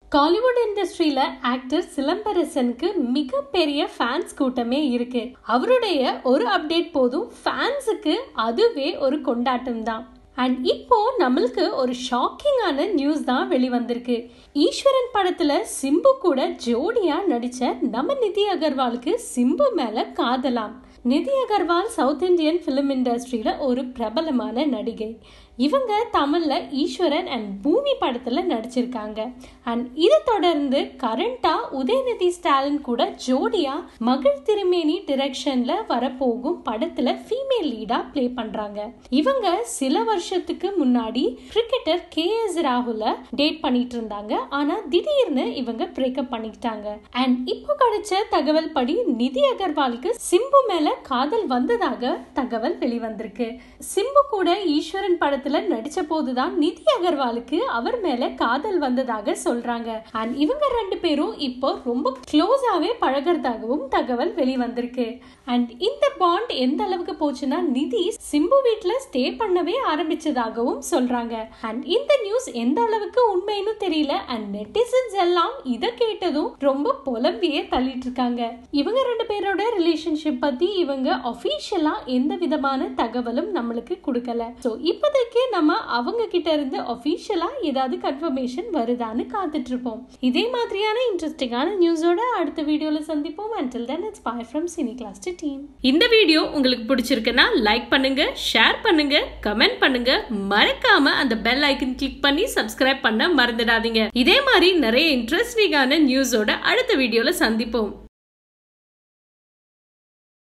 காலிவுட் இண்டஸ்ட்ரியில ஆக்டர் சிலம்பரசனுக்கு மிகப்பெரிய ஃபேன்ஸ் கூட்டமே இருக்கு அவருடைய ஒரு அப்டேட் போதும் ஃபேன்ஸுக்கு அதுவே ஒரு கொண்டாட்டம் தான் அண்ட் இப்போ நம்மளுக்கு ஒரு ஷாக்கிங்கான நியூஸ் தான் வெளிவந்திருக்கு ஈஸ்வரன் படத்துல சிம்பு கூட ஜோடியா நடிச்ச நம்ம நிதி அகர்வாலுக்கு சிம்பு மேல காதலாம் நிதி அகர்வால் சவுத் இந்தியன் ஃபிலிம் இண்டஸ்ட்ரியில ஒரு பிரபலமான நடிகை இவங்க தமிழ்ல ஈஸ்வரன் அண்ட் பூமி படத்துல நடிச்சிருக்காங்க அண்ட் இதை தொடர்ந்து கரண்டா உதயநிதி ஸ்டாலின் கூட ஜோடியா மகள் திருமேனி டிரெக்ஷன்ல வரப்போகும் படத்துல ஃபீமேல் லீடா ப்ளே பண்றாங்க இவங்க சில வருஷத்துக்கு முன்னாடி கிரிக்கெட்டர் கே எஸ் ராகுல டேட் பண்ணிட்டு இருந்தாங்க ஆனா திடீர்னு இவங்க பிரேக்கப் பண்ணிக்கிட்டாங்க அண்ட் இப்போ கிடைச்ச தகவல் படி நிதி அகர்வாலுக்கு சிம்பு மேல காதல் வந்ததாக தகவல் வெளிவந்திருக்கு சிம்பு கூட ஈஸ்வரன் படத்துல நடிச்ச போதுதான் நிதி அகர்வாலுக்கு அவர் மேல காதல் வந்ததாக சொல்றாங்க அண்ட் இவங்க ரெண்டு பேரும் இப்போ ரொம்ப க்ளோஸாவே பழகிறதாகவும் தகவல் வெளிவந்திருக்கு அண்ட் இந்த பாண்ட் எந்த அளவுக்கு போச்சுன்னா நிதி சிம்பு வீட்ல ஸ்டே பண்ணவே ஆரம்பிச்சதாகவும் சொல்றாங்க அண்ட் இந்த நியூஸ் எந்த அளவுக்கு உண்மைன்னு தெரியல அண்ட் நெட்டிசன்ஸ் எல்லாம் இதை கேட்டதும் ரொம்ப புலம்பியே தள்ளிட்டு இருக்காங்க இவங்க ரெண்டு பேரோட ரிலேஷன்ஷிப் பத்தி இவங்க அபிஷியலா எந்த விதமான தகவலும் நம்மளுக்கு கொடுக்கல சோ இப்போதைக்கு நம்ம அவங்க கிட்ட இருந்து அபிஷியலா ஏதாவது கன்ஃபர்மேஷன் வருதான்னு காத்துட்டு இருப்போம் இதே மாதிரியான இன்ட்ரெஸ்டிங்கான நியூஸோட அடுத்த வீடியோல சந்திப்போம் until then it's bye from cine class team இந்த வீடியோ உங்களுக்கு பிடிச்சிருக்குன்னா லைக் பண்ணுங்க ஷேர் பண்ணுங்க கமெண்ட் பண்ணுங்க மறக்காம அந்த பெல் ஐக்கன் கிளிக் பண்ணி சப்ஸ்கிரைப் பண்ண மறந்துடாதீங்க இதே மாதிரி நிறைய இன்ட்ரெஸ்டிங்கான நியூஸோட அடுத்த வீடியோல சந்திப்போம்